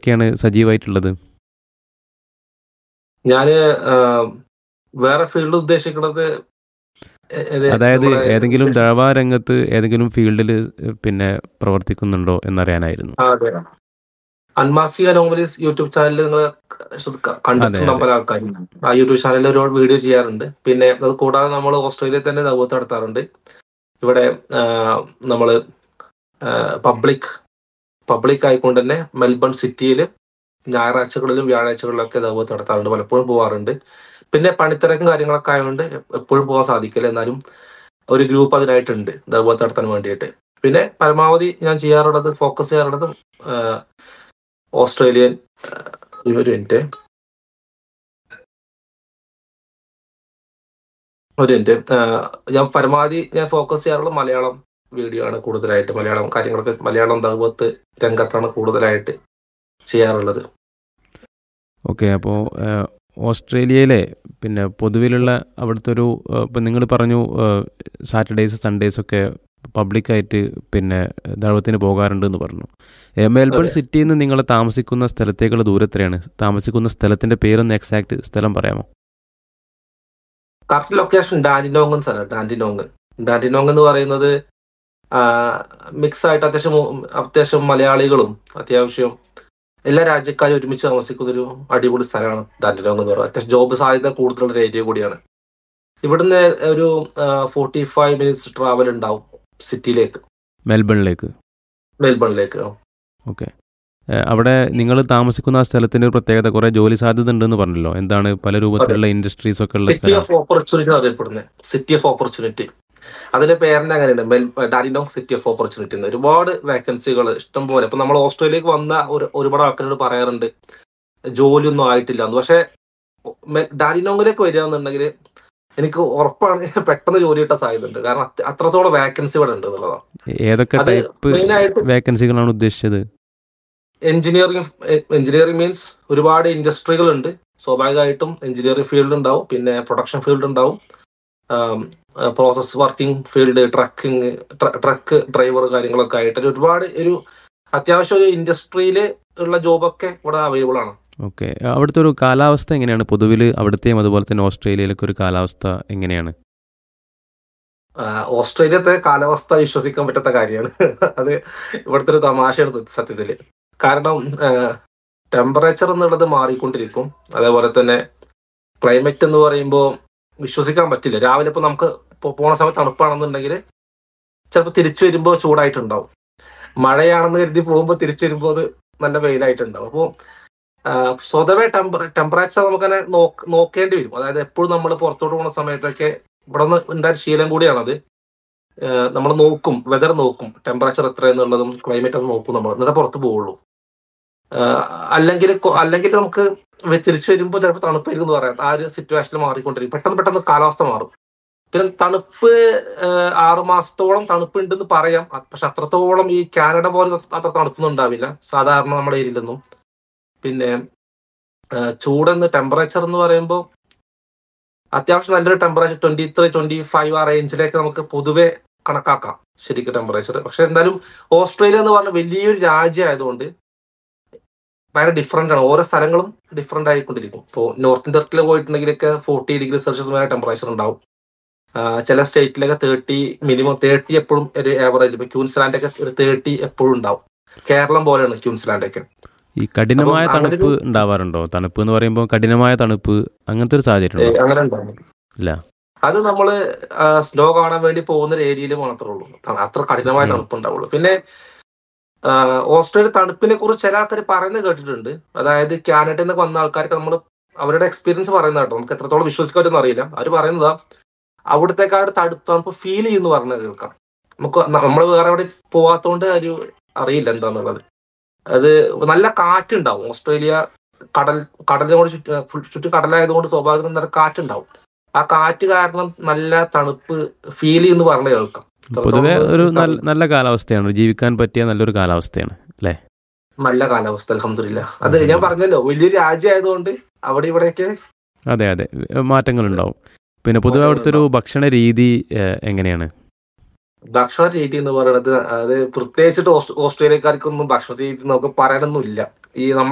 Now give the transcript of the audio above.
ഏതൊക്കെയാണ് സജീവമായിട്ടുള്ളത് ഞാന് ആ, വേറെ ഫീൽഡ് ഉദ്ദേശിക്കുന്നത് എ- ഇത് അതായത് നമ്മുടെ ഏതെങ്കിലും ദഴവാ രംഗത്ത് ഏതെങ്കിലും ഫീൽഡിൽ പിന്നെ പ്രവർത്തിക്കുന്നുണ്ടോ എന്നറിയാനായിരുന്നു ആ, അതെ അൻമാസിക നോവലിസ് യൂട്യൂബ് ചാനലിൽ നിങ്ങൾ കണ്ടിട്ടുള്ള അതെ. പല ആൾക്കാരും ആ യൂട്യൂബ് ചാനലിൽ ഒരുപാട് വീഡിയോ ചെയ്യാറുണ്ട് പിന്നെ അത് കൂടാതെ നമ്മൾ ഓസ്ട്രേലിയയിൽ തന്നെ ദൗത്യം നടത്താറുണ്ട് ഇവിടെ നമ്മൾ പബ്ലിക് പബ്ലിക് ആയിക്കൊണ്ട് തന്നെ മെൽബൺ സിറ്റിയിൽ ഞായറാഴ്ചകളിലും വ്യാഴാഴ്ചകളിലൊക്കെ ദൗത്യം നടത്താറുണ്ട് പലപ്പോഴും പോവാറുണ്ട് പിന്നെ പണിത്തിരക്കും കാര്യങ്ങളൊക്കെ ആയതുകൊണ്ട് എപ്പോഴും പോകാൻ സാധിക്കില്ല എന്നാലും ഒരു ഗ്രൂപ്പ് അതിനായിട്ടുണ്ട് ദൗത്യം നടത്താൻ വേണ്ടിയിട്ട് പിന്നെ പരമാവധി ഞാൻ ചെയ്യാറുള്ളത് ഫോക്കസ് ചെയ്യാറുള്ളത് ആ, ഓസ്ട്രേലിയൻ ആ, ഒരു മിനിറ്റ് ഒരു മിനിറ്റ് ആ, ഞാൻ പരമാവധി ഞാൻ ഫോക്കസ് ചെയ്യാറുള്ളത് മലയാളം വീഡിയോ ആണ് കൂടുതലായിട്ട് മലയാളം കാര്യങ്ങളൊക്കെ മലയാളം ദൗവത്ത് രംഗത്താണ് കൂടുതലായിട്ട് ചെയ്യാറുള്ളത് ഓക്കെ അപ്പോൾ ഓസ്ട്രേലിയയിലെ പിന്നെ പൊതുവിലുള്ള അവിടുത്തെ ഒരു ഇപ്പം നിങ്ങൾ പറഞ്ഞു സാറ്റർഡേയ്സ് സൺഡേയ്സ് ഒക്കെ പബ്ലിക്കായിട്ട് പിന്നെ ദഴവത്തിന് പോകാറുണ്ട് എന്ന് പറഞ്ഞു ഏ, മെൽബൺ അതെ. സിറ്റിയിൽ നിന്ന് നിങ്ങൾ താമസിക്കുന്ന സ്ഥലത്തേക്കുള്ള ദൂരത്രയാണ് താമസിക്കുന്ന സ്ഥലത്തിൻ്റെ പേരൊന്ന് എക്സാക്ട് സ്ഥലം പറയാമോ കറക്റ്റ് ലൊക്കേഷൻ ഡാൻഡിനോങ് എന്ന സ്ഥലം ഡാൻഡിനോങ് ഡാൻഡിനോങ് എന്ന് പറയുന്നത് മിക്സ് ആയിട്ട് അത്യാവശ്യം മു- അത്യാവശ്യം മലയാളികളും അത്യാവശ്യം എല്ലാ രാജ്യക്കാരും ഒരുമിച്ച് താമസിക്കുന്ന ഒരു അടിപൊളി സ്ഥലമാണ് ഡാൻഡിനോങ് എന്ന് പറയുന്നത് അത്യാവശ്യം ജോബ് സാധ്യത കൂടുതലുള്ള ഒരു ഏരിയ കൂടിയാണ് ഇവിടുന്ന് ഒരു ഫോർട്ടി ഫൈവ് മിനിറ്റ്സ് ട്രാവൽ ഉണ്ടാവും സിറ്റിയിലേക്ക് മെൽബണിലേക്ക് മെൽബണിലേക്ക് ഓക്കെ അവിടെ നിങ്ങൾ താമസിക്കുന്ന ആ സ്ഥലത്തിൻ്റെ ഒരു പ്രത്യേകത കുറേ ജോലി സാധ്യത ഉണ്ടെന്ന് പറഞ്ഞല്ലോ എന്താണ് പല രൂപത്തിലുള്ള ഇൻഡസ്ട്രീസ് ഒക്കെ ഉള്ള സിറ്റി സ്ഥലം ഓഫ് ഓപ്പർച്യൂണിറ്റി അറിയപ്പെടുന്നത് സിറ്റി ഓഫ് ഓപ്പർച്യൂണിറ്റി അതിന്റെ പേരിന്റെ അങ്ങനെയുണ്ട് മെൽ ഡാരിനോങ് സിറ്റി ഓഫ് ഓപ്പർച്യൂണിറ്റി എന്ന് ഒരുപാട് വേക്കൻസികൾ ഇഷ്ടം പോലെ ഇപ്പൊ നമ്മൾ ഓസ്ട്രേലിയക്ക് വന്ന ഒരു ഒരുപാട് ആൾക്കാരോട് പറയാറുണ്ട് ജോലിയൊന്നും ആയിട്ടില്ല എന്ന് പക്ഷെ ഡാരിനോങ്ങിലേക്ക് വരികയാണെന്നുണ്ടെങ്കിൽ എനിക്ക് ഉറപ്പാണ് പെട്ടെന്ന് ജോലി കിട്ടാൻ സാധ്യത ഉണ്ട് കാരണം അത്ര- അത്രത്തോളം വേക്കൻസി ഇവിടെ ഉണ്ട് എന്നുള്ളതാണ് ഏതൊക്കെ അത് ടൈപ്പ് മെയിനായിട്ട് വേക്കൻസികളാണ് ഉദ്ദേശിച്ചത് എഞ്ചിനീയറിംഗ് എഞ്ചിനീയറിംഗ് മീൻസ് ഒരുപാട് ഇൻഡസ്ട്രികൾ ഉണ്ട് സ്വാഭാവികമായിട്ടും എഞ്ചിനീയറിംഗ് ഫീൽഡ് ഉണ്ടാവും പിന്നെ പ്രൊഡക്ഷൻ ഫീൽഡ് ഉണ്ടാവും process working field trucking truck driver കാര്യങ്ങളൊക്കെ ആയിട്ട് ഒരു ഒരുപാട് ഒരു അത്യാവശ്യം ഒരു ഇൻഡസ്ട്രിയിൽ ഉള്ള ജോബൊക്കെ ഇവിടെ അവൈലബിൾ ആണ് ഓക്കെ അവിടുത്തെ ഒരു കാലാവസ്ഥ എങ്ങനെയാണ് പൊതുവിൽ അവിടുത്തെയും അതുപോലെ തന്നെ ഓസ്ട്രേലിയയിലൊക്കെ ഒരു കാലാവസ്ഥ എങ്ങനെയാണ് ആ, ഓസ്ട്രേലിയത്തെ കാലാവസ്ഥ വിശ്വസിക്കാൻ പറ്റാത്ത കാര്യമാണ് അത് ഇവിടുത്തെ ഒരു തമാശയാണ് സത്യത്തില് കാരണം ടെമ്പറേച്ചർ എന്നുള്ളത് മാറിക്കൊണ്ടിരിക്കും അതേപോലെ തന്നെ ക്ലൈമറ്റ് എന്ന് പറയുമ്പോൾ വിശ്വസിക്കാൻ പറ്റില്ല രാവിലെ ഇപ്പൊ നമുക്ക് പോ- പോണ സമയത്ത് തണുപ്പാണെന്നുണ്ടെങ്കിൽ ചിലപ്പോൾ തിരിച്ചു വരുമ്പോൾ ചൂടായിട്ടുണ്ടാവും മഴയാണെന്ന് കരുതി പോകുമ്പോൾ തിരിച്ചു വരുമ്പോൾ അത് നല്ല വെയിലായിട്ടുണ്ടാവും അപ്പോൾ സ്വതവേ ടെമ്പറ ടെമ്പറേച്ചർ നമുക്കങ്ങനെ നോക്ക് നോക്കേണ്ടി വരും അതായത് എപ്പോഴും നമ്മൾ പുറത്തോട്ട് പോകുന്ന സമയത്തൊക്കെ ഇവിടെ നിന്ന് ഉണ്ടായ ശീലം കൂടിയാണത് നമ്മൾ നോക്കും വെതർ നോക്കും ടെമ്പറേച്ചർ എത്ര എന്നുള്ളതും ക്ലൈമറ്റ് ഒക്കെ നോക്കും നമ്മൾ എന്നിട്ട് പുറത്ത് പോവുള്ളൂ അല്ലെങ്കിൽ അല്ലെങ്കിൽ നമുക്ക് വെ- തിരിച്ചു വരുമ്പോൾ ചിലപ്പോൾ തണുപ്പായിരിക്കും എന്ന് പറയാം ആ ഒരു സിറ്റുവേഷനിൽ മാറിക്കൊണ്ടിരിക്കും പെട്ടെന്ന് പെട്ടെന്ന് കാലാവസ്ഥ മാറും പിന്നെ തണുപ്പ് ആഹ് ആറ് മാസത്തോളം തണുപ്പ് ഉണ്ടെന്ന് പറയാം അ- പക്ഷെ അത്രത്തോളം ഈ കാനഡ പോലെ അത്ര തണുപ്പൊന്നും ഉണ്ടാവില്ല സാധാരണ നമ്മുടെ ഏരിയയിലൊന്നും പിന്നെ ആഹ് ചൂടെന്ന് ടെമ്പറേച്ചർ എന്ന് പറയുമ്പോൾ അത്യാവശ്യം നല്ലൊരു temperature twenty three twenty five ആ റേഞ്ചിലേക്ക് നമുക്ക് പൊതുവെ കണക്കാക്കാം ശരിക്കും ടെമ്പറേച്ചർ പക്ഷെ എന്തായാലും ഓസ്ട്രേലിയ എന്ന് പറഞ്ഞ വലിയൊരു രാജ്യം ആയതുകൊണ്ട് ഭയങ്കര ഡിഫറെന്റ് ആണ് ഓരോ സ്ഥലങ്ങളും ഡിഫറെന്റ് ആയിക്കൊണ്ടിരിക്കും ഇപ്പോൾ നോർത്ത് ഇന്ത്യയിൽ പോയിട്ടുണ്ടെങ്കിലൊക്കെ ഫോർട്ടി ഡിഗ്രി സെൽഷ്യസ് വരെ ടെമ്പറേച്ചർ ഉണ്ടാവും ആ, ചില സ്റ്റേറ്റിലൊക്കെ തേർട്ടി മിനിമം തേർട്ടി എപ്പോഴും ഒരു ആവറേജ് ഇപ്പൊ ക്യൂൻസ്ലാൻഡ് ഒക്കെ ഒരു തേർട്ടി എപ്പോഴും ഉണ്ടാവും കേരളം പോലെയാണ് ക്യൂൻസ്ലാൻഡ് ഒക്കെ ഈ കഠിനമായ അപ്പം അങ്ങനെ തണുപ്പ് ഉണ്ടാവാറുണ്ടോ തണുപ്പ് എന്ന് പറയുമ്പോൾ കഠിനമായ തണുപ്പ് അങ്ങനത്തെ ഒരു സാഹചര്യം ഏ, ഉണ്ടോ അങ്ങനെ ഉണ്ടാവും ഇല്ല. അത് നമ്മള് സ്നോ കാണാൻ വേണ്ടി പോകുന്ന ഒരു ഏരിയയിൽ മാത്രമേ ഉള്ളൂ ത- അത്ര കഠിനമായ ഉം. തണുപ്പ് ഉണ്ടാവുള്ളൂ പിന്നെ ആ, ഓസ്ട്രേലിയ തണുപ്പിനെ കുറിച്ച് ചില ആൾക്കാർ പറയുന്നത് കേട്ടിട്ടുണ്ട് അതായത് കാനഡയിൽ നിന്ന് വന്ന ആൾക്കാർക്ക് നമ്മൾ അവരുടെ എക്സ്പീരിയൻസ് പറയുന്ന കേട്ടോ നമുക്ക് എത്രത്തോളം വിശ്വസിക്കാൻ പറ്റുമെന്ന് അറിയില്ല അവർ പറയുന്നതാ അവിടുത്തെക്കാട് തണുപ്പ് തണുപ്പ് ഫീൽ ചെയ്യുന്നു പറഞ്ഞത് കേൾക്കാം നമുക്ക് നമ്മൾ വേറെ എവിടെ പോവാത്തോണ്ട് ഒരു അറിയില്ല എന്താന്നുള്ളത് അത് നല്ല കാറ്റുണ്ടാവും ഓസ്ട്രേലിയ കടൽ കടലിനോട് ചുറ്റും ഫുൾ- ചുറ്റും കടലായതുകൊണ്ട് സ്വാഭാവികം നല്ല കാറ്റുണ്ടാവും ആ കാറ്റ് കാരണം നല്ല തണുപ്പ് ഫീൽ ചെയ്യുന്നു പറഞ്ഞ കേൾക്കാം പൊതുവെ ഒരു നല്ല നല്ല കാലാവസ്ഥയാണ് ജീവിക്കാൻ പറ്റിയ നല്ലൊരു കാലാവസ്ഥയാണ് അല്ലേ നല്ല കാലാവസ്ഥ അലഹമില്ല അത് ഞാൻ പറഞ്ഞല്ലോ വലിയൊരു രാജ്യം ആയതുകൊണ്ട് അവിടെ ഇവിടെയൊക്കെ അതെ അതെ മാറ്റങ്ങളുണ്ടാവും പിന്നെ പൊതുവെ അവിടുത്തെ ഒരു ഭക്ഷണ രീതി ഏഹ്, എങ്ങനെയാണ് ഭക്ഷണ രീതി എന്ന് പറയുന്നത് അത് പ്രത്യേകിച്ചിട്ട് ഓസ്- ഓസ്ട്രേലിയക്കാർക്കൊന്നും ഭക്ഷണ രീതി നമുക്ക് പറയാനൊന്നും ഇല്ല ഈ നമ്മൾ